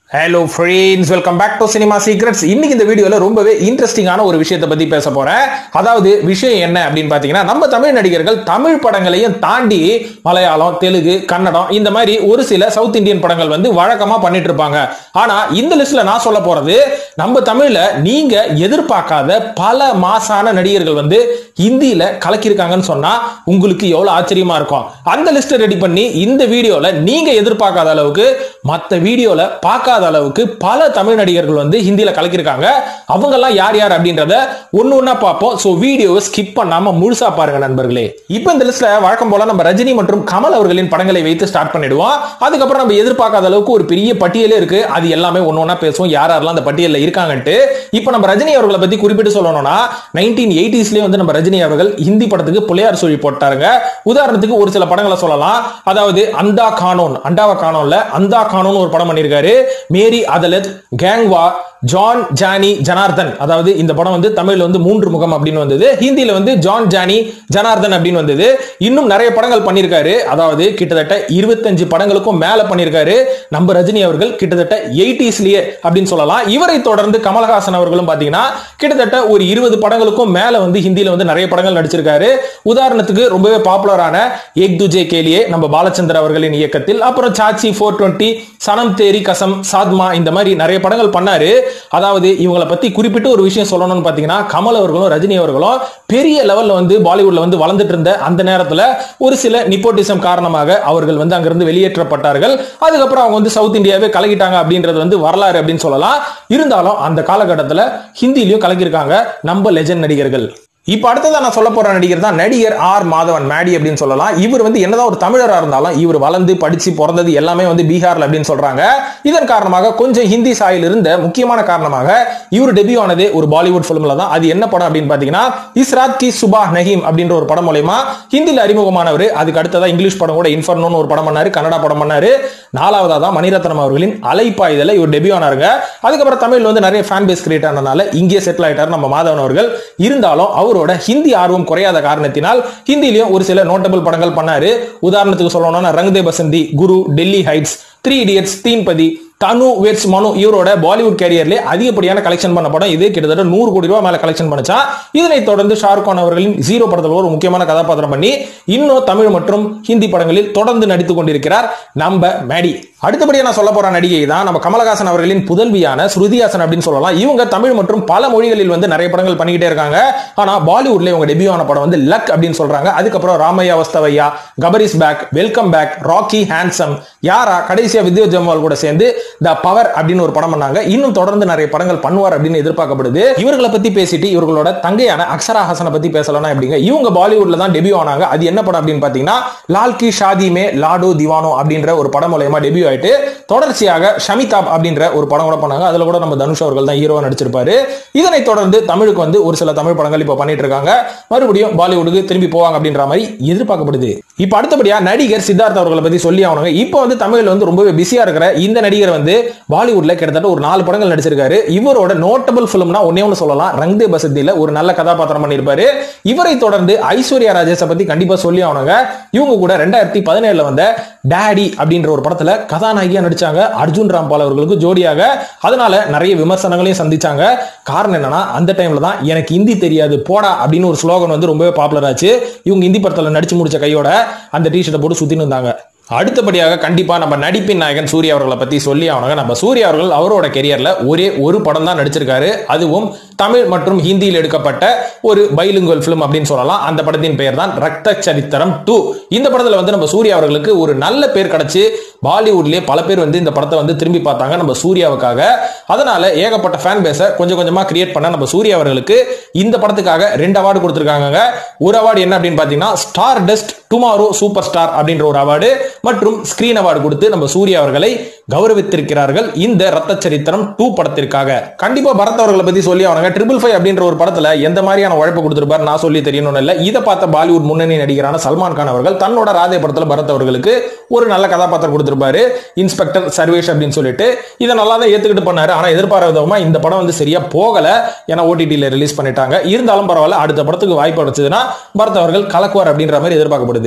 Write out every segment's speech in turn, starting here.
hello friends welcome back to cinema secrets இன்னைக்கு இந்த வீடியோல ரொம்பவே இன்ட்ரெஸ்டிங்கான ஒரு விஷயத்தை பத்தி பேச போறேன் அதாவது விஷயம் என்ன அப்படின்னு பாத்தீங்கன்னா நம்ம தமிழ் நடிகர்கள் தமிழ் படங்களையும் தாண்டி மலையாளம் தெலுங்கு கன்னடம் இந்த மாதிரி ஒரு சில சவுத் இந்தியன் படங்கள் வந்து வழக்கமா பண்ணிட்டு இருப்பாங்க ஆனா இந்த லிஸ்ட்ல நான் சொல்ல போறது நம்ம தமிழ்ல நீங்க எதிர்பார்க்காத பல மாசான நடிகர்கள் வந்து ஹிந்தியில கலக்கியிருக்காங்கன்னு சொன்னா உங்களுக்கு எவ்வளவு ஆச்சரியமா இருக்கும் அந்த லிஸ்ட் ரெடி பண்ணி இந்த வீடியோல நீங்க எதிர்பார்க்காத அளவுக்கு மத்த வீடியோல பார்க்காத அளவுக்கு பல தமிழ் நடிகர்கள் வந்து ஹிந்தியில கலக்கியிருக்காங்க அவங்க எல்லாம் யார் யார் அப்படின்றத ஒன்னு ஒன்னா பார்ப்போம் சோ வீடியோவை ஸ்கிப் பண்ணாம முழுசா பாருங்க நண்பர்களே இப்போ இந்த லிஸ்ட்ல வழக்கம் போல நம்ம ரஜினி மற்றும் கமல் அவர்களின் படங்களை வைத்து ஸ்டார்ட் பண்ணிடுவோம் அதுக்கப்புறம் நம்ம எதிர்பார்க்காத அளவுக்கு ஒரு பெரிய பட்டியலே இருக்கு அது எல்லாமே ஒன்னு ஒன்னா பேசுவோம் யார் யாரெல்லாம் அந்த பட்டியலில் இருக்காங்கன்ட்டு இப்போ நம்ம ரஜினி அவர்களை பத்தி குறிப்பிட்டு சொல்லணும்னா நைன்டீன் எயிட்டிஸ்லயே வந்து நம்ம ரஜினி அவர்கள் ஹிந்தி படத்துக்கு புலையார் சொல்லி போட்டாருங்க உதாரணத்துக்கு ஒரு சில படங்களை சொல்லலாம் அதாவது அந்தா கானோன் அண்டாவா கானோன்ல அந்தா கானோன் ஒரு படம் பண்ணியிருக்காரு மேரி அதலத் கேங்வா ஜான் ஜானி ஜனார்தன் அதாவது இந்த படம் வந்து தமிழ்ல வந்து மூன்று முகம் அப்படின்னு வந்தது ஹிந்தியில வந்து ஜான் ஜானி ஜனார்தன் அப்படின்னு வந்தது இன்னும் நிறைய படங்கள் பண்ணியிருக்காரு அதாவது கிட்டத்தட்ட இருபத்தஞ்சு படங்களுக்கும் மேல பண்ணியிருக்காரு நம்ம ரஜினி அவர்கள் கிட்டத்தட்ட எயிட்டிஸ்லயே அப்படின்னு சொல்லலாம் இவரை தொடர்ந்து கமலஹாசன் அவர்களும் பாத்தீங்கன்னா கிட்டத்தட்ட ஒரு இருபது படங்களுக்கும் மேல வந்து ஹிந்தியில வந்து நிறைய படங்கள் நடிச்சிருக்காரு உதாரணத்துக்கு ரொம்பவே பாப்புலரான ஏக் துஜே கேலியே நம்ம பாலச்சந்தர் அவர்களின் இயக்கத்தில் அப்புறம் சாச்சி ஃபோர் டுவெண்ட்டி சனம் தேரி கசம் சாத்மா இந்த மாதிரி நிறைய படங்கள் பண்ணாரு அதாவது இவங்களை பத்தி குறிப்பிட்டு ஒரு விஷயம் சொல்லணும்னு பாத்தீங்கன்னா கமல் அவர்களும் ரஜினி அவர்களும் பெரிய லெவல்ல வந்து பாலிவுட்ல வந்து வளர்ந்துட்டு இருந்த அந்த நேரத்துல ஒரு சில நிப்போட்டிசம் காரணமாக அவர்கள் வந்து அங்கிருந்து வெளியேற்றப்பட்டார்கள் அதுக்கப்புறம் அவங்க வந்து சவுத் இந்தியாவே கலக்கிட்டாங்க அப்படின்றது வந்து வரலாறு அப்படின்னு சொல்லலாம் இருந்தாலும் அந்த காலகட்டத்துல ஹிந்திலையும் கலக்கியிருக்காங்க நம்ம லெஜண்ட் நடிகர்கள் இப்ப அடுத்ததா நான் சொல்ல போற நடிகர் தான் நடிகர் ஆர் மாதவன் மேடி அப்படின்னு சொல்லலாம் இவர் வந்து என்னதான் ஒரு தமிழரா இருந்தாலும் இவர் வளர்ந்து படிச்சு பிறந்தது எல்லாமே வந்து பீகார்ல அப்படின்னு சொல்றாங்க இதன் காரணமாக கொஞ்சம் ஹிந்தி சாயில் இருந்த முக்கியமான காரணமாக இவர் டெபியூ ஆனது ஒரு பாலிவுட் பிலிம்ல தான் அது என்ன படம் அப்படின்னு பாத்தீங்கன்னா இஸ்ராத் கி சுபா நஹீம் அப்படின்ற ஒரு படம் மூலயமா ஹிந்தியில் அறிமுகமானவர் அதுக்கு அடுத்ததா இங்கிலீஷ் படம் கூட இன்ஃபர்னோன்னு ஒரு படம் பண்ணாரு கன்னடா படம் பண்ணாரு நாலாவதா தான் மணிரத்னம் அவர்களின் அலைப்பாயுதல இவர் டெபியூ ஆனாருங்க அதுக்கப்புறம் தமிழ்ல வந்து நிறைய ஃபேன் பேஸ் கிரியேட் ஆனதுனால இங்கே செட்டில் ஆயிட்டார் நம்ம மாதவன் அவர்கள் இருந்தாலும் அவரோட ஹிந்தி ஆர்வம் குறையாத காரணத்தினால் ஹிந்திலையும் ஒரு சில நோட்டபிள் படங்கள் பண்ணாரு உதாரணத்துக்கு சொல்லணும்னா Rang De Basanti Guru Delhi heights three idiots Teen Patti Tanu weds மனு இவரோட பாலிவுட் கேரியர்லேயே அதிகப்படியான கலெக்ஷன் பண்ண படம் இது கிட்டத்தட்ட நூறு கோடி ரூபாய் மேல கலெக்ஷன் பண்ணுச்சா இதனைத் தொடர்ந்து ஷாருக் கான் அவர்களின் ஜீரோ படத்தில் ஒரு முக்கியமான கதாபாத்திரம் பண்ணி இன்னும் தமிழ் மற்றும் ஹிந்தி படங்களில் தொடர்ந்து நடித்துக் கொண்டிருக்கிறார் நம்ம மேடி அடுத்தபடியா நான் சொல்ல போற நடிகை தான் நம்ம கமலஹாசன் அவர்களின் புதல்வியான ஸ்ருதிஹாசன் அப்படின்னு சொல்லலாம் இவங்க தமிழ் மற்றும் பல மொழிகளில் வந்து நிறைய படங்கள் பண்ணிக்கிட்டே இருக்காங்க ஆனா பாலிவுட்ல இவங்க டெபியூ ஆன படம் வந்து லக் அப்படின்னு சொல்றாங்க அதுக்கப்புறம் ராமையா வஸ்தவையா கபரிஸ் back welcome back Rocky handsome Yaara கடைசியா வித்யா ஜம்வால் கூட சேர்ந்து த பவர் அப்படின்னு ஒரு படம் பண்ணாங்க இன்னும் தொடர்ந்து நிறைய படங்கள் பண்ணுவார் அப்படின்னு எதிர்பார்க்கப்படுது இவர்களை பத்தி பேசிட்டு இவர்களோட தங்கையான அக்ஷரா ஹாசனை பத்தி பேசலாம் எப்படிங்க இவங்க பாலிவுட்ல தான் டெபியூ ஆனாங்க அது என்ன படம் அப்படின்னு பாத்தீங்கன்னா லால் கி ஷாதி மே லாடோ திவானோ அப்படின்ற ஒரு படம் மூலயமா டெபியூ ஆயிட்டு தொடர்ச்சியாக ஷமிதாப் அப்படின்ற ஒரு படம் கூட பண்ணாங்க அதுல கூட நம்ம தனுஷ் அவர்கள் தான் ஹீரோவா நடிச்சிருப்பாரு இதனைத் தொடர்ந்து தமிழுக்கு வந்து ஒரு சில தமிழ் படங்கள் இப்ப பண்ணிட்டு இருக்காங்க மறுபடியும் பாலிவுட்டுக்கு திரும்பி போவாங்க அப்படின்ற மாதிரி எதிர்பார்க்கப்படுது இப்ப அடுத்தபடியா நடிகர் சித்தார்த் அவர்களை பத்தி சொல்லி ஆகணுங்க இப்போ வந்து தமிழ்ல வந்து ரொம்பவே பிஸியா இருக்கிற இந்த நடிகர் வந்து பாலிவுட்ல கிட்டத்தட்ட ஒரு நாலு படங்கள் நடிச்சிருக்காரு இவரோட நோட்டபிள் பிலிம்னா ஒன்னே ஒன்று சொல்லலாம் ரங்தே பசத்தில ஒரு நல்ல கதாபாத்திரம் பண்ணியிருப்பாரு இவரை தொடர்ந்து ஐஸ்வர்யா ராஜேஷை பத்தி கண்டிப்பா சொல்லி ஆகணுங்க இவங்க கூட ரெண்டாயிரத்தி பதினேழுல வந்த டேடி அப்படின்ற ஒரு படத்துல கதாநாயகியா நடிச்சாங்க அர்ஜுன் ராம்பால் அவர்களுக்கு ஜோடியாக அதனால நிறைய விமர்சனங்களையும் சந்திச்சாங்க காரணம் என்னன்னா அந்த டைம்ல தான் எனக்கு ஹிந்தி தெரியாது போடா அப்படின்னு ஒரு ஸ்லோகன் வந்து ரொம்பவே பாப்புலர் ஆச்சு இவங்க ஹிந்தி படத்துல நடிச்சு முடிச்ச கையோட அந்த டிஷர்ட்டை போட்டு சுத்தின்னு இருந்தாங்க அடுத்தபடியாக கண்டிப்பா நம்ம நடிப்பின் நாயகன் சூர்யா அவர்களை பத்தி சொல்லி ஆகணுங்க நம்ம சூர்யா அவர்கள் அவரோட கெரியர்ல ஒரே ஒரு படம் தான் நடிச்சிருக்காரு அதுவும் தமிழ் மற்றும் ஹிந்தியில் எடுக்கப்பட்ட ஒரு பைலிங்குவல் பிலிம் அப்படின்னு சொல்லலாம் அந்த படத்தின் பெயர் தான் ரத்த சரித்திரம் டூ இந்த படத்துல வந்து நம்ம சூர்யா அவர்களுக்கு ஒரு நல்ல பேர் கிடைச்சு பாலிவுட்லயே பல பேர் வந்து இந்த படத்தை வந்து திரும்பி பார்த்தாங்க நம்ம சூர்யாவுக்காக அதனால ஏகப்பட்ட ஃபேன் பேஸை கொஞ்சம் கொஞ்சமா கிரியேட் பண்ண நம்ம சூர்யா அவர்களுக்கு இந்த படத்துக்காக ரெண்டு அவார்டு கொடுத்திருக்காங்க ஒரு அவார்டு என்ன அப்படின்னு பாத்தீங்கன்னா Stardust tomorrow super star அப்படின்ற ஒரு அவார்டு மற்றும் ஸ்கிரீன் அவார்டு கொடுத்து நம்ம சூர்யா அவர்களை கௌரவித்திருக்கிறார்கள் இந்த ரத்த சரித்திரம் டூ படத்திற்காக கண்டிப்பா பரத் அவர்களை பத்தி சொல்லி அவங்க ட்ரிபிள் ஃபைவ் அப்படின்ற ஒரு படத்துல எந்த மாதிரியான உழைப்பு கொடுத்திருப்பார் நான் சொல்லி தெரியணும்னு இல்ல இதை பார்த்த பாலிவுட் முன்னணி நடிகரான சல்மான் கான் அவர்கள் தன்னோட ராதே படத்துல பரத் அவர்களுக்கு ஒரு நல்ல கதாபாத்திரம் கொடுத்திருப்பாரு இன்ஸ்பெக்டர் சர்வேஷ் அப்படின்னு சொல்லிட்டு இதை நல்லா தான் ஏத்துக்கிட்டு பண்ணாரு ஆனா எதிர்பாராத விதமா இந்த படம் வந்து சரியா போகல ஏன்னா ஓடிடியில் ரிலீஸ் பண்ணிட்டாங்க இருந்தாலும் பரவாயில்ல அடுத்த படத்துக்கு வாய்ப்பு கிடைச்சதுன்னா பரத் அவர்கள் கலக்குவார் அப்படின்ற மாதிரி எதிர்பார்க்கப்படுது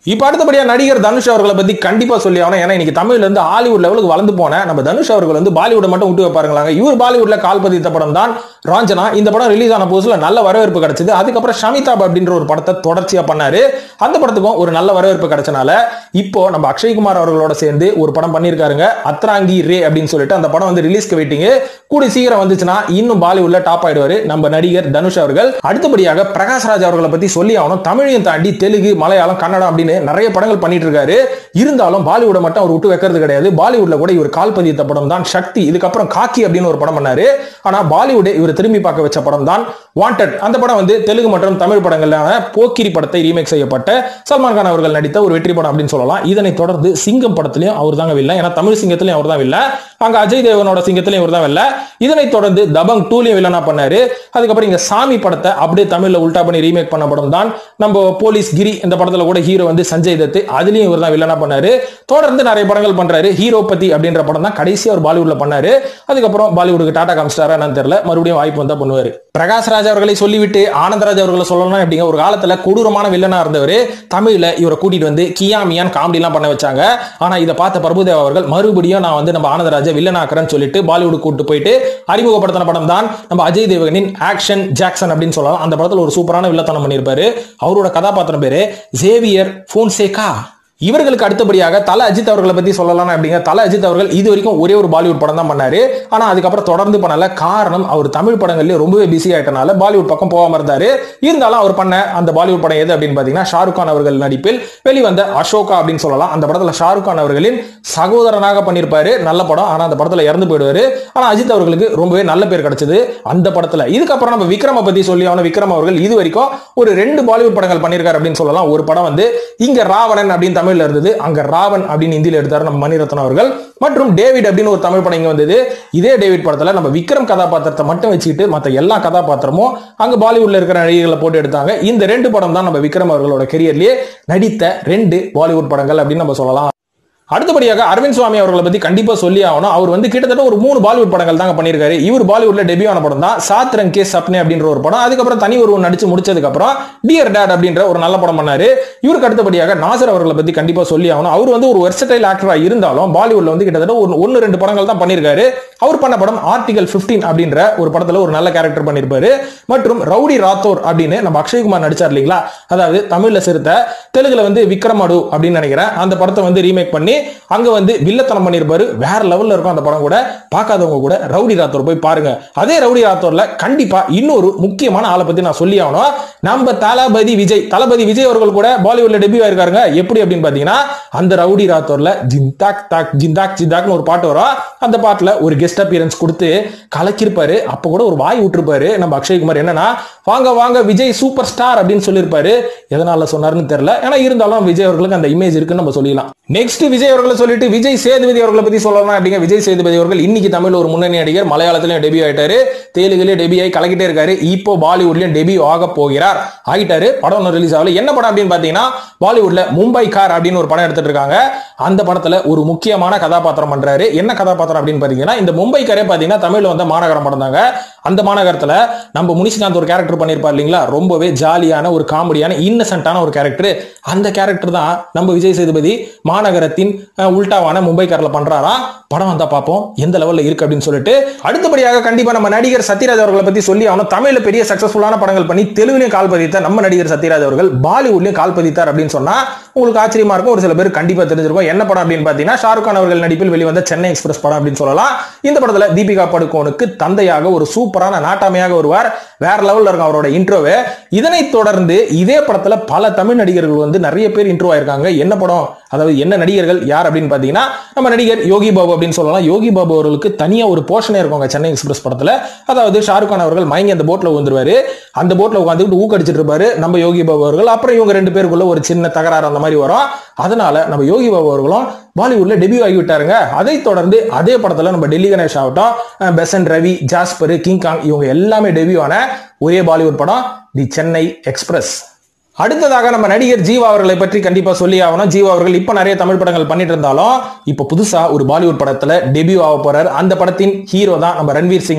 இப்ப அடுத்தபடியா நடிகர் தனுஷ் அவர்களை பத்தி கண்டிப்பா சொல்லி ஆகணும் ஏன்னா இன்னைக்கு தமிழ்ல இருந்து ஹாலிவுட் லெவலுக்கு வளர்ந்து போன நம்ம தனுஷ் அவர்கள் வந்து பாலிவுட் மட்டும் விட்டு வைப்பாருங்களாங்க இவர் பாலிவுட்ல கால் பதித்த படம் தான் ராஞ்சனா இந்த படம் ரிலீஸ் ஆன புதுசுல நல்ல வரவேற்பு கிடைச்சது அதுக்கப்புறம் ஷமிதாப் அப்படின்ற ஒரு படத்தை தொடர்ச்சியா பண்ணாரு அந்த படத்துக்கும் ஒரு நல்ல வரவேற்பு கிடைச்சனால இப்போ நம்ம அக்ஷய்குமார் அவர்களோட சேர்ந்து ஒரு படம் பண்ணியிருக்காருங்க அத்ராங்கி ரே அப்படின்னு சொல்லிட்டு அந்த படம் வந்து ரிலீஸ்க்கு வெயிட்டிங் கூடி சீக்கிரம் வந்துச்சுன்னா இன்னும் பாலிவுட்ல டாப் ஆயிடுவாரு நம்ம நடிகர் தனுஷ் அவர்கள் அடுத்தபடியாக பிரகாஷ்ராஜ் அவர்களை பத்தி சொல்லி ஆகணும் தமிழையும் தாண்டி தெலுங்கு மலையாளம் கன்னடம் அப்படின்னு நிறைய படங்கள் பண்ணிட்டு இருக்காரு இருந்தாலும் பாலிவுட மட்டும் அவர் விட்டு வைக்கிறது கிடையாது பாலிவுட்ல கூட இவர் கால் பதித்த படம் தான் சக்தி இதுக்கப்புறம் காக்கி அப்படின்னு ஒரு படம் பண்ணாரு ஆனா பாலிவுட் இவர் திரும்பி பார்க்க வச்ச படம் தான் வாண்டட் அந்த படம் வந்து தெலுங்கு மற்றும் தமிழ் படங்களான போக்கிரி படத்தை ரீமேக் செய்யப்பட்ட சல்மான் கான் அவர்கள் நடித்த ஒரு வெற்றி படம் அப்படின்னு சொல்லலாம் இதனை தொடர்ந்து சிங்கம் படத்திலையும் அவர் தாங்க வில்ல ஏன்னா தமிழ் சிங்கத்திலையும் அவர் தான் வில்ல அங்க அஜய் தேவனோட சிங்கத்திலையும் இவர் தான் வில்ல இதனை தொடர்ந்து தபங் டூலையும் வில்லனா பண்ணாரு அதுக்கப்புறம் இங்க சாமி படத்தை அப்படியே தமிழ்ல உல்டா பண்ணி ரீமேக் பண்ண படம் தான் நம்ம போலீஸ் கிரி இந்த படத்துல கூட ஹீரோ வந்து சஞ்சய் தத் அதுலயும் இவர் தான் வில்லனா பண்ணாரு தொடர்ந்து நிறைய படங்கள் பண்றாரு ஹீரோ பத்தி அப்படின்ற படம் தான் கடைசியா அவர் பாலிவுட்ல பண்ணாரு அதுக்கப்புறம் பாலிவுட்டுக்கு டாடா காமிச்சிட்டாரா என்னன்னு தெரியல மறுபடியும் வாய்ப்பு வந்தா பண்ணுவாரு பிரகாஷ்ராஜ் அவர்களை சொல்லிவிட்டு ஆனந்தராஜ் அவர்களை சொல்லணும் அப்படிங்க ஒரு காலத்துல கொடூரமான வில்லனா இருந்தவர் தமிழ்ல இவரை கூட்டிட்டு வந்து கியாமியான் காமெடி எல்லாம் பண்ண வச்சாங்க ஆனா இதை பார்த்த பிரபுதேவா அவர்கள் மறுபடியும் நான் வந்து நம்ம ஆனந்தராஜை வில்லன் ஆக்குறேன்னு சொல்லிட்டு பாலிவுட் கூட்டு போயிட்டு அறிமுகப்படுத்தின படம் தான் நம்ம அஜய் தேவகனின் ஆக்ஷன் ஜாக்சன் அப்படின்னு சொல்லலாம் அந்த படத்துல ஒரு சூப்பரான வில்லத்தனம் பண்ணியிருப்பாரு அவரோட கதாபாத்திரம் பேரு ஜேவியர் போன்சேகா இவர்களுக்கு அடுத்தபடியாக தல அஜித் அவர்களை பத்தி சொல்லலாம் அப்படிங்க தல அஜித் அவர்கள் இது வரைக்கும் ஒரே ஒரு பாலிவுட் படம் தான் பண்ணாரு ஆனா அதுக்கப்புறம் தொடர்ந்து பண்ணல காரணம் அவர் தமிழ் படங்கள்லயே ரொம்பவே பிஸி ஆயிட்டனால பாலிவுட் பக்கம் போகாம இருந்தாரு இருந்தாலும் அவர் பண்ண அந்த பாலிவுட் படம் எது அப்படின்னு பாத்தீங்கன்னா ஷாருக் கான் அவர்கள் நடிப்பில் வெளிவந்த அசோகா அப்படின்னு சொல்லலாம் அந்த படத்துல ஷாருக் கான் அவர்களின் சகோதரனாக பண்ணியிருப்பாரு நல்ல படம் ஆனா அந்த படத்துல இறந்து போயிடுவாரு ஆனா அஜித் அவர்களுக்கு ரொம்பவே நல்ல பேர் கிடைச்சது அந்த படத்துல இதுக்கப்புறம் நம்ம விக்ரம பத்தி சொல்லி அவன விக்ரம் அவர்கள் இது வரைக்கும் ஒரு ரெண்டு பாலிவுட் படங்கள் பண்ணியிருக்காரு அப்படின்னு சொல்லலாம் ஒரு படம் வந்து இங்க ராவணன் அப்படின்னு தமிழ்ல இருந்தது அங்க ராவன் அப்படின்னு ஹிந்தியில எடுத்தாரு நம்ம மணிரத்னம் அவர்கள் மற்றும் டேவிட் அப்படின்னு ஒரு தமிழ் படம் இங்க வந்தது இதே டேவிட் படத்துல நம்ம விக்ரம் கதாபாத்திரத்தை மட்டும் வச்சுக்கிட்டு மத்த எல்லா கதாபாத்திரமும் அங்க பாலிவுட்ல இருக்கிற நடிகர்களை போட்டு எடுத்தாங்க இந்த ரெண்டு படம் தான் நம்ம விக்ரம் அவர்களோட கெரியர்லயே நடித்த ரெண்டு பாலிவுட் படங்கள் அப்படின்னு நம்ம சொல்லலாம் அடுத்தபடியாக அரவிந்த் சுவாமி அவர்களை பத்தி கண்டிப்பா சொல்லி ஆகணும் அவர் வந்து கிட்டத்தட்ட ஒரு மூணு பாலிவுட் படங்கள் தாங்க பண்ணியிருக்காரு இவர் பாலிவுட்ல டெபியூ ஆன படம் தான் சாத் ரங் கே சப்னே அப்படின்ற ஒரு படம் அதுக்கப்புறம் தனி ஒருவன் நடிச்சு முடிச்சதுக்கு அப்புறம் டியர் டேட் அப்படின்ற ஒரு நல்ல படம் பண்ணாரு இவருக்கு அடுத்தபடியாக நாசர் அவர்களை பத்தி கண்டிப்பா சொல்லி ஆகணும் அவர் வந்து ஒரு வெர்சடைல் ஆக்டரா இருந்தாலும் பாலிவுட்ல வந்து கிட்டத்தட்ட ஒரு ஒன்னு ரெண்டு படங்கள் தான் பண்ணியிருக்காரு அவர் பண்ண படம் ஆர்டிகல் 15 அப்படின்ற ஒரு படத்துல ஒரு நல்ல கேரக்டர் பண்ணியிருப்பாரு மற்றும் ரவுடி ராத்தோர் அப்படின்னு நம்ம அக்ஷய்குமார் நடிச்சார் இல்லைங்களா அதாவது தமிழ்ல சிறுத்தை தெலுங்குல வந்து விக்ரமடு அப்படின்னு நினைக்கிறேன் அந்த படத்தை வந்து ரீமேக் பண்ணி அங்க வந்து வில்லத்தனம் பண்ணியிருப்பாரு வேற லெவல்ல இருக்கும் அந்த படம் கூட பார்க்காதவங்க கூட ரவுடி ராத்தோர் போய் பாருங்க அதே ரவுடி ராத்தோர்ல கண்டிப்பா இன்னொரு முக்கியமான ஆளை பத்தி நான் சொல்லி ஆகணும் நம்ம தளபதி விஜய் தளபதி விஜய் அவர்கள் கூட பாலிவுட்ல டெபியூ ஆயிருக்காருங்க எப்படி அப்படின்னு பாத்தீங்கன்னா அந்த ரவுடி ராத்தோர்ல ஜிந்தாக் தாக் ஜிந்தாக் ஜிந்தாக்னு ஒரு பாட்டு வரும் அந்த பாட்டுல ஒரு கெஸ்ட் அப்பியரன்ஸ் கொடுத்து கலக்கிருப்பாரு அப்ப கூட ஒரு வாய் விட்டுருப்பாரு நம்ம அக்ஷய்குமார் என்னன்னா வாங்க வாங்க விஜய் சூப்பர் ஸ்டார் அப்படின்னு சொல்லியிருப்பாரு எதனால சொன்னாருன்னு தெரியல ஏன்னா இருந்தாலும் விஜய் அவர்களுக்கு அந்த இமேஜ் இருக்குன்னு நம்ம சொல்லிடலாம் நெக்ஸ்ட் விஜய் அவர்களை சொல்லிட்டு விஜய் சேதுபதி அவர்களை பத்தி சொல்லலாம் அப்படிங்க விஜய் சேதுபதி அவர்கள் இன்னைக்கு தமிழ்ல ஒரு முன்னணி நடிகர் மலையாளத்திலயும் டெபியூ ஆயிட்டாரு தெலுங்குலயும் டெபியூ ஆகி கலக்கிட்டே இருக்காரு இப்போ பாலிவுட்லயும் டெபியூ ஆக போகிறார் ஆகிட்டாரு படம் ஒன்றும் ரிலீஸ் ஆகல என்ன படம் அப்படின்னு பாத்தீங்கன்னா பாலிவுட்ல மும்பை கார் அப்படின்னு ஒரு படம் எடுத்துட்டு இருக்காங்க அந்த படத்துல ஒரு முக்கியமான கதாபாத்திரம் பண்றாரு என்ன கதாபாத்திரம் அப்படின்னு பாத்தீங்கன்னா இந்த மும்பை காரே பாத்தீங்கன்னா தமிழ்ல வந்த மாநகரம் படம் தாங்க அந்த மாநகரத்துல நம்ம முனிஷ்காந்த் ஒரு கேரக்டர் பண்ணியிருப்பார் இல்லைங்களா ரொம்பவே ஜாலியான ஒரு காமெடியான இன்னசென்ட்டான ஒரு கேரக்டர் அந்த கேரக்டர் தான் நம்ம விஜய் சேதுபதி மாநகரத்தின் அஹ், உல்டாவான மும்பைக்காரில் பண்றாரா படம் வந்தா பார்ப்போம் எந்த லெவல்ல இருக்கு அப்படின்னு சொல்லிட்டு அடுத்தபடியாக கண்டிப்பா நம்ம நடிகர் சத்யராஜ் அவர்களை பத்தி சொல்லி அவனும் தமிழ்ல பெரிய சக்சஸ்ஃபுல்லான படங்கள் பண்ணி தெலுங்குலயும் கால் பதித்த நம்ம நடிகர் சத்யராஜ் அவர்கள் பாலிவுட்லயும் கால் பதித்தார் அப்படின்னு சொன்னா உங்களுக்கு ஆச்சரியமா இருக்கும் ஒரு சில பேர் கண்டிப்பா தெரிஞ்சிருக்கும் என்ன படம் அப்படின்னு பாத்தீங்கன்னா ஷாருக் கான் அவர்கள் நடிப்பில் வெளிவந்த சென்னை எக்ஸ்பிரஸ் படம் அப்படின்னு சொல்லலாம் இந்த படத்துல தீபிகா படுகோனுக்கு தந்தையாக ஒரு சூப்பரான நாட்டாமையாக வருவார் வேற லெவல்ல இருக்கும் அவரோட இன்ட்ரோவே இதனைத் தொடர்ந்து இதே படத்துல பல தமிழ் நடிகர்கள் வந்து நிறைய பேர் இன்ட்ரோ ஆயிருக்காங்க என்ன படம் அதாவது என்ன நடிகர்கள் யார் அப்படின்னு பாத்தீங்கன்னா நம்ம நடிகர் யோகி பாபு அப்படின்னு சொல்லலாம் யோகி பாபு அவர்களுக்கு தனியா ஒரு போர்ஷனே இருக்குங்க சென்னை எக்ஸ்பிரஸ் படத்துல அதாவது ஷாருக் கான் அவர்கள் மயங்கி அந்த போட்ல வந்துருவாரு அந்த போட்ல உட்காந்துட்டு ஊக்கடிச்சிட்டு இருப்பாரு நம்ம யோகி பாபு அவர்கள் அப்புறம் இவங்க ரெண்டு பேருக்குள்ள ஒரு சின்ன தகராறு அந்த மாதிரி வரும் அதனால நம்ம யோகி பாபு அவர்களும் பாலிவுட்ல டெபியூ ஆகி விட்டாருங்க அதை தொடர்ந்து அதே படத்துல நம்ம டெல்லி கணேஷ் ஆகட்டும் அஹ் பெசன் ரவி ஜாஸ்பர் கிங் காங் இவங்க எல்லாமே டெபியூ ஆன ஒரே பாலிவுட் படம் தி சென்னை எக்ஸ்பிரஸ் அடுத்ததாக நம்ம நடிகர் ஜீவா அவர்களை பற்றி கண்டிப்பா சொல்லி ஆகணும் ஜீவா அவர்கள் இப்ப நிறைய தமிழ் படங்கள் பண்ணிட்டு இருந்தாலும் இப்ப புதுசா ஒரு பாலிவுட் படத்துல டெபியூ ஆக போறாரு அந்த படத்தின் ஹீரோ தான் நம்ம ரன்வீர் சிங்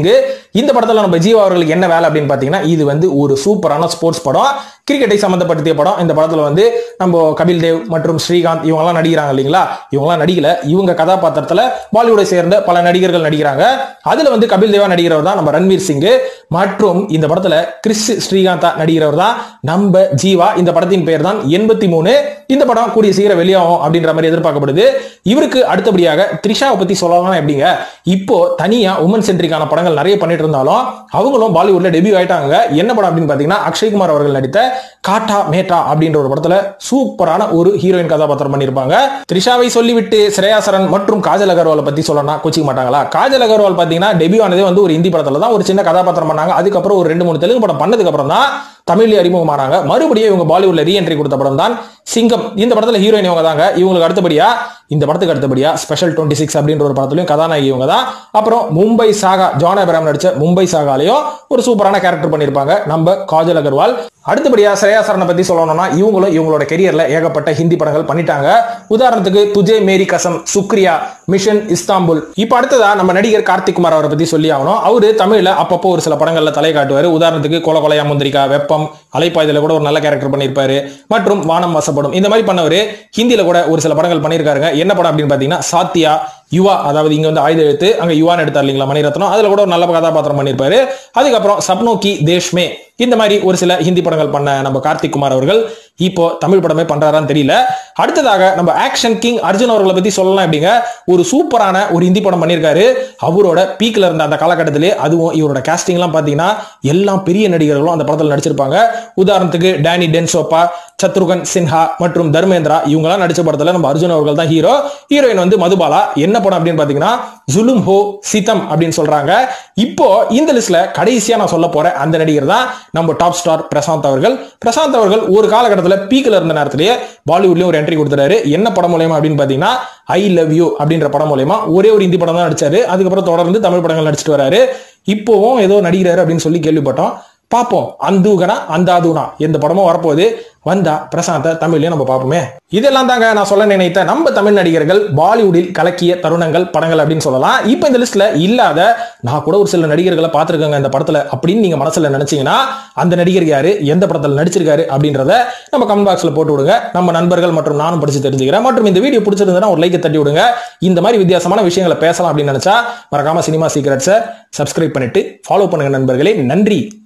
இந்த படத்துல நம்ம ஜீவா அவர்களுக்கு என்ன வேலை அப்படின்னு பாத்தீங்கன்னா இது வந்து ஒரு சூப்பரான ஸ்போர்ட்ஸ் படம் கிரிக்கெட்டை சம்பந்தப்படுத்திய படம் இந்த படத்துல வந்து நம்ம கபில் தேவ் மற்றும் ஸ்ரீகாந்த் இவங்கெல்லாம் நடிக்கிறாங்க இல்லைங்களா இவங்கெல்லாம் நடிக்கல இவங்க கதாபாத்திரத்துல பாலிவுட்டை சேர்ந்த பல நடிகர்கள் நடிக்கிறாங்க அதுல வந்து கபில் தேவா நடிக்கிறவர் தான் நம்ம ரன்வீர் சிங் மற்றும் இந்த படத்துல கிறிஸ் ஸ்ரீகாந்தா நடிக்கிறவர் தான் நம்ம ஜீவா இந்த படத்தின் பெயர் தான் எண்பத்தி மூணு இந்த படம் கூடிய சீக்கிரம் வெளியாகும் அப்படின்ற மாதிரி எதிர்பார்க்கப்படுது இவருக்கு அடுத்தபடியாக த்ரிஷாவை பத்தி சொல்லலாம் எப்படிங்க இப்போ தனியா உமன் சென்ட்ரிக்கான படங்கள் நிறைய பண்ணிட்டு இருந்தாலும் அவங்களும் பாலிவுட்ல டெபியூ ஆயிட்டாங்க என்ன படம் அப்படின்னு பாத்தீங்கன்னா அக்ஷய்குமார் அவர்கள் நடித்த காட்டா மேட்டா அப்படின்ற ஒரு படத்துல சூப்பரான ஒரு ஹீரோயின் கதாபாத்திரம் பண்ணியிருப்பாங்க த்ரிஷாவை சொல்லிவிட்டு ஸ்ரேயாசரன் மற்றும் காஜல் அகர்வாலை பத்தி சொல்லணும் கோச்சிக்க மாட்டாங்களா காஜல் அகர்வால் பாத்தீங்கன்னா டெபியூ ஆனதே வந்து ஒரு ஹிந்தி படத்துல தான் ஒரு சின்ன கதாபாத்திரம் பண்ணாங்க அதுக்கப்புறம் ஒரு ரெண்டு மூணு தெலுங்கு படம் பண்ணதுக்கு அப்புறம் தான் தமிழ்ல அறிமுகமானாங்க மறுபடியும் இவங்க பாலிவுட்ல ரீஎன்ட்ரி கொடுத்த படம் தான் சிங்கம் இந்த படத்துல ஹீரோயின் இவங்க தாங்க இவங்களுக்கு அடுத்தபடியா இந்த படத்துக்கு அடுத்தபடியா ஸ்பெஷல் டுவெண்ட்டி சிக்ஸ் அப்படின்ற ஒரு படத்துலயும் கதாநாயகி இவங்க தான் அப்புறம் மும்பை சாகா ஜான் அபிராம் நடிச்ச மும்பை சாகாலையும் ஒரு சூப்பரான கேரக்டர் பண்ணியிருப்பாங்க நம்ம காஜல் அகர்வால் அடுத்தபடியா ஸ்ரேயா சரணை பத்தி சொல்லணும்னா இவங்களும் இவங்களோட கெரியர்ல ஏகப்பட்ட ஹிந்தி படங்கள் பண்ணிட்டாங்க உதாரணத்துக்கு துஜே மேரி கசம் சுக்ரியா மிஷன் இஸ்தாம்புல் இப்ப அடுத்ததா நம்ம நடிகர் கார்த்திக் குமார் அவரை பத்தி சொல்லி ஆகணும் அவரு தமிழ்ல அப்பப்போ ஒரு சில படங்கள்ல தலை காட்டுவாரு உதாரணத்துக்கு கொல கொலையா முந்திரிக்கா வெப்பம் அலைப்பாய்தல கூட ஒரு நல்ல கேரக்டர் பண்ணியிருப்பாரு மற்றும் வானம் வசப்படும் இந்த மாதிரி பண்ணவரு ஹிந்தியில கூட ஒரு சில படங்கள் பண்ணியிருக்காருங்க என்ன படம் அப்படின்னு பாத்தீங்கன்னா சாத்தியா யுவா அதாவது இங்க வந்து ஆயுத எழுத்து அங்க யுவான் எடுத்தார் இல்லைங்களா மணிரத்னம் அதுல கூட ஒரு நல்ல கதாபாத்திரம் பண்ணியிருப்பாரு அதுக்கப்புறம் சப்னோக்கி தேஷ்மே இந்த மாதிரி ஒரு சில ஹிந்தி படங்கள் பண்ண நம்ம கார்த்திக் குமார் அவர்கள் இப்போ தமிழ் படமே பண்றாரான்னு தெரியல அடுத்ததாக நம்ம ஆக்ஷன் கிங் அர்ஜுன் அவர்களை பத்தி சொல்லலாம் எப்படிங்க ஒரு சூப்பரான ஒரு ஹிந்தி படம் பண்ணியிருக்காரு அவரோட பீக்ல இருந்த அந்த காலகட்டத்திலே அதுவும் இவரோட casting எல்லாம் பாத்தீங்கன்னா எல்லாம் பெரிய நடிகர்களும் அந்த படத்துல நடிச்சிருப்பாங்க உதாரணத்துக்கு டேனி டென்சோப்பா சத்ருகன் சின்ஹா மற்றும் தர்மேந்திரா இவங்கெல்லாம் நடிச்ச படத்துல நம்ம அர்ஜுன் அவர்கள் தான் ஹீரோ ஹீரோயின் வந்து மதுபாலா என்ன படம் அப்படின்னு பாத்தீங்கன்னா ஜுலும் ஹோ சிதம் அப்படின்னு சொல்றாங்க இப்போ இந்த லிஸ்ட்ல கடைசியா நான் சொல்ல போற அந்த நடிகர் தான் நம்ம டாப் ஸ்டார் பிரசாந்த் அவர்கள் பிரசாந்த் அவர்கள் ஒரு காலகட்டத்தில் பீக்ல இருந்த நேரத்திலேயே பாலிவுட்லயும் ஒரு என்ட்ரி கொடுத்துறாரு என்ன படம் மூலயமா அப்படின்னு பாத்தீங்கன்னா ஐ லவ் யூ அப்படின்ற படம் மூலயமா ஒரே ஒரு ஹிந்தி படம் தான் நடிச்சாரு அதுக்கப்புறம் தொடர்ந்து தமிழ் படங்கள் நடிச்சிட்டு வராரு இப்போவும் ஏதோ நடிக்கிறாரு அப்படின்னு சொல்லி கேள்விப்பட்டோம் பார்ப்போம் அந்தூகனா அந்தாதுனா எந்த படமும் வரப்போகுது வந்தா பிரசாந்த தமிழ்லயும் நம்ம பார்ப்போமே இதெல்லாம் தாங்க நான் சொல்ல நினைத்த நம்ம தமிழ் நடிகர்கள் பாலிவுட்டில் கலக்கிய தருணங்கள் படங்கள் அப்படின்னு சொல்லலாம் இப்போ இந்த லிஸ்ட்ல இல்லாத நான் கூட ஒரு சில நடிகர்களை பார்த்திருக்கேங்க இந்த படத்துல அப்படின்னு நீங்க மனசுல நினைச்சீங்கன்னா அந்த நடிகர் யாரு எந்த படத்துல நடிச்சிருக்காரு அப்படின்றத நம்ம கமெண்ட் பாக்ஸ்ல போட்டு விடுங்க நம்ம நண்பர்கள் மற்றும் நானும் படிச்சு தெரிஞ்சுக்கிறேன் மற்றும் இந்த வீடியோ பிடிச்சிருந்ததுன்னா ஒரு லைக்கை தட்டி விடுங்க இந்த மாதிரி வித்தியாசமான விஷயங்களை பேசலாம் அப்படின்னு நினைச்சா மறக்காம சினிமா சீக்கிரட்ஸை சப்ஸ்கிரைப் பண்ணிட்டு ஃபாலோ பண்ணுங்க நண்பர்களே நன்றி